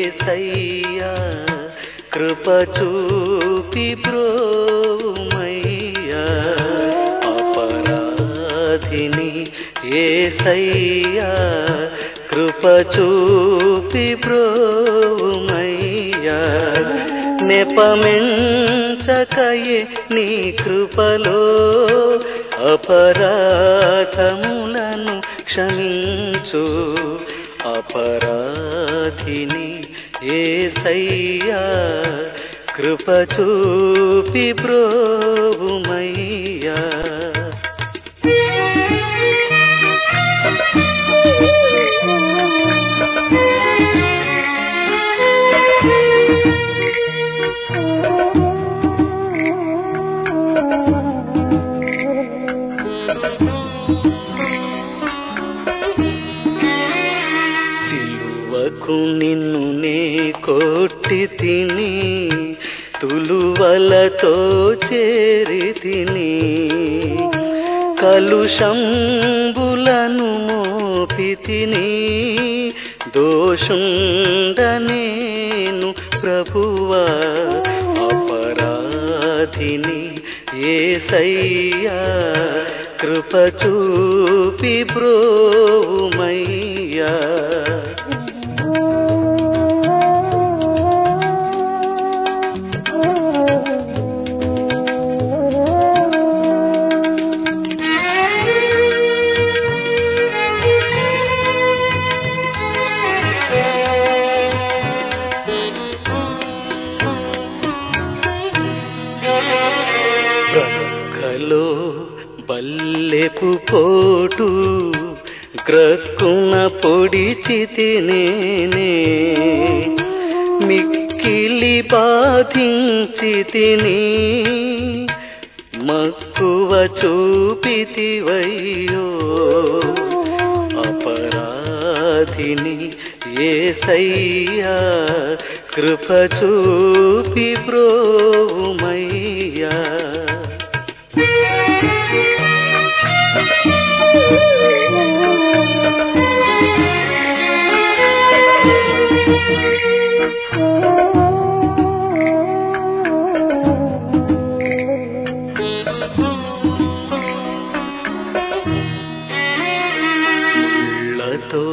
ఏసయ్యా కృప చూపి బ్రోమయ్యా అపరాధిని ఏసయ్యా కృప చూపి బ్రోమయ్యా నెపమెంచకయే నీ కృపలో అపరాధములను క్షమించు అపరాధిని ఏసయ్యా కృప చూపి బ్రోవుమయ్యా సిలువకు నిన్ను నే కొట్టి తిని తులువలతో చేరి తిని కలుషంబులను మోపి తిని దోషుండనేను ప్రభువా అపరాధిని ఏసయ్యా కృప చూపి బ్రోమయ్యా ప్రక్కలో బల్లెపు పోటు గ్రక్కున పొడిచి నేనే మిక్కిలి బాధించి తిని మక్కువ చూపితివయ్యో అపరాధిని ఏసయ్యా కృప చూపి బ్రోమయ్యా ముళ్ళతో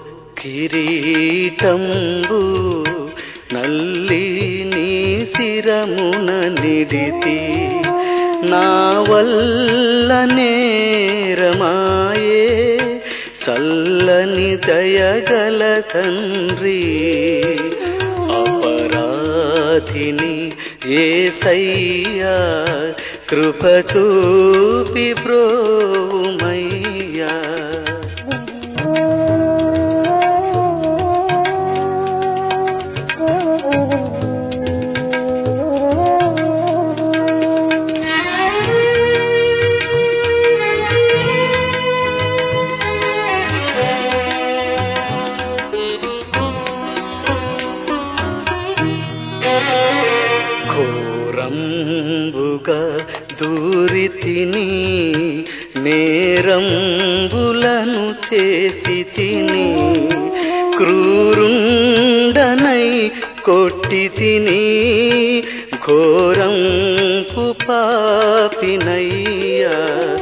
కిరీటంబు నల్లి నీ శిరమున నిడితి నా వల్ల నేరమాయే చల్లని దయగల తండ్రి అపరాధిని ఏసయ్యా కృప చూపి బ్రోమయ్యా ఘోరంబుగా దూరి తిని నేరంబులను చేసి తిని క్రూరుండనై కొట్టి తిని ఘోరంపు పాపినయ్యా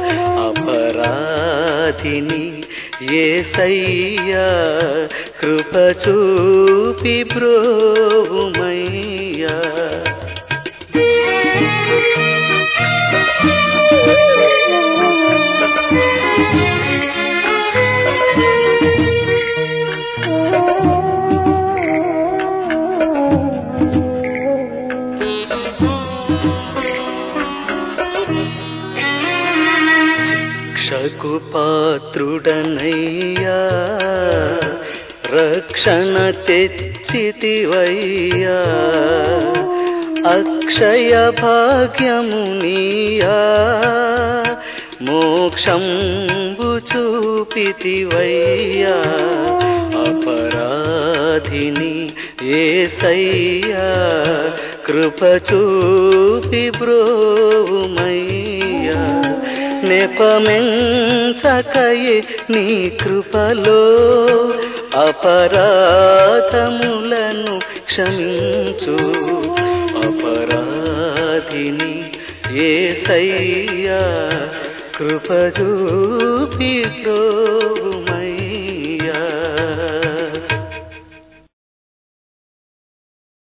అపరాధిని ఏసయ్యా కృప చూపి బ్రోమయ్యా శిక్షకు పాత్రుడనయ్యా రక్షణ తెచ్చితివయ్యా అక్షయ భాగ్యమునియా మోక్షంబు చూపితివయ్యా అపరాధిని ఏసయ్యా కృప చూపి బ్రోమయ్యా నెపమెంచకయే నీ కృపలో అపరాధములను క్షమించు అపరాధిని ఏసయ్యా కృపజూపి ప్రోమయ్యా